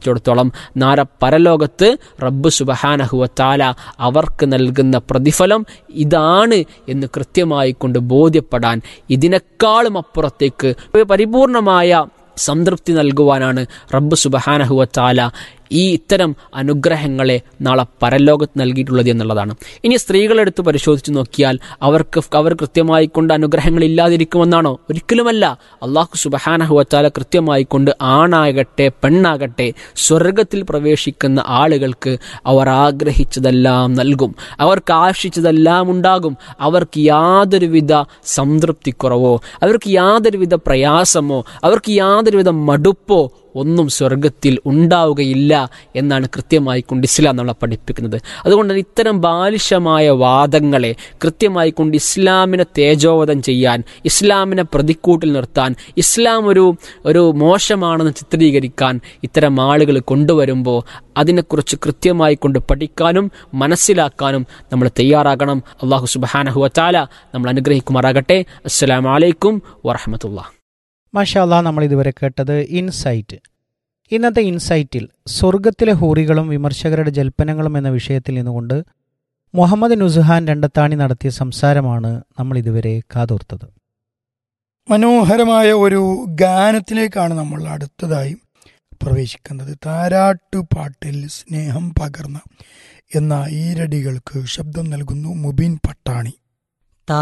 സംബന്ധിച്ചിടത്തോളം നാര പരലോകത്ത് റബ്ബ് സുബഹാനഹുവത്താല അവർക്ക് നൽകുന്ന പ്രതിഫലം ഇതാണ് എന്ന് കൃത്യമായി കൊണ്ട് ബോധ്യപ്പെടാൻ ഇതിനേക്കാളും അപ്പുറത്തേക്ക് പരിപൂർണമായ സംതൃപ്തി നൽകുവാനാണ് റബ്ബ് സുബഹാനഹുവത്താല ഈ ഇത്തരം അനുഗ്രഹങ്ങളെ നാളെ പരലോകത്ത് നൽകിയിട്ടുള്ളത് എന്നുള്ളതാണ് ഇനി സ്ത്രീകളെടുത്ത് പരിശോധിച്ച് നോക്കിയാൽ അവർക്ക് അവർ കൃത്യമായി കൊണ്ട് അനുഗ്രഹങ്ങൾ ഇല്ലാതിരിക്കുമെന്നാണോ ഒരിക്കലുമല്ല അള്ളാഹു സുബഹാനഹുവത്താല കൃത്യമായി കൊണ്ട് ആണാകട്ടെ പെണ്ണാകട്ടെ സ്വർഗത്തിൽ പ്രവേശിക്കുന്ന ആളുകൾക്ക് അവർ ആഗ്രഹിച്ചതെല്ലാം നൽകും അവർക്ക് ആശിച്ചതെല്ലാം ഉണ്ടാകും അവർക്ക് യാതൊരുവിധ സംതൃപ്തിക്കുറവോ അവർക്ക് യാതൊരുവിധ പ്രയാസമോ അവർക്ക് യാതൊരുവിധ മടുപ്പോ ഒന്നും സ്വർഗത്തിൽ ഉണ്ടാവുകയില്ല എന്നാണ് കൃത്യമായി കൊണ്ട് ഇസ്ലാം നമ്മളെ പഠിപ്പിക്കുന്നത് അതുകൊണ്ട് തന്നെ ഇത്തരം ബാലിശമായ വാദങ്ങളെ കൃത്യമായി കൊണ്ട് ഇസ്ലാമിനെ തേജോവധം ചെയ്യാൻ ഇസ്ലാമിനെ പ്രതിക്കൂട്ടിൽ നിർത്താൻ ഇസ്ലാം ഒരു ഒരു മോശമാണെന്ന് ചിത്രീകരിക്കാൻ ഇത്തരം ആളുകൾ കൊണ്ടുവരുമ്പോൾ അതിനെക്കുറിച്ച് കൃത്യമായി കൊണ്ട് പഠിക്കാനും മനസ്സിലാക്കാനും നമ്മൾ തയ്യാറാകണം അള്ളാഹു സുബാനഹുവത്താല നമ്മൾ അനുഗ്രഹിക്കുമാറാകട്ടെ അസ്സലാം വലൈക്കും വറഹമത്തുള്ള മാഷാല്ല നമ്മൾ ഇതുവരെ കേട്ടത് ഇൻസൈറ്റ് ഇന്നത്തെ ഇൻസൈറ്റിൽ സ്വർഗത്തിലെ ഹൂറികളും വിമർശകരുടെ ജൽപ്പനങ്ങളും എന്ന വിഷയത്തിൽ നിന്നുകൊണ്ട് മുഹമ്മദ് നുസുഹാൻ രണ്ടത്താണി നടത്തിയ സംസാരമാണ് നമ്മൾ ഇതുവരെ കാതോർത്തത് മനോഹരമായ ഒരു ഗാനത്തിലേക്കാണ് നമ്മൾ അടുത്തതായി പ്രവേശിക്കുന്നത് താരാട്ടു പാട്ടിൽ സ്നേഹം പകർന്ന എന്ന ഈരടികൾക്ക് ശബ്ദം നൽകുന്നു മുബീൻ പട്ടാണി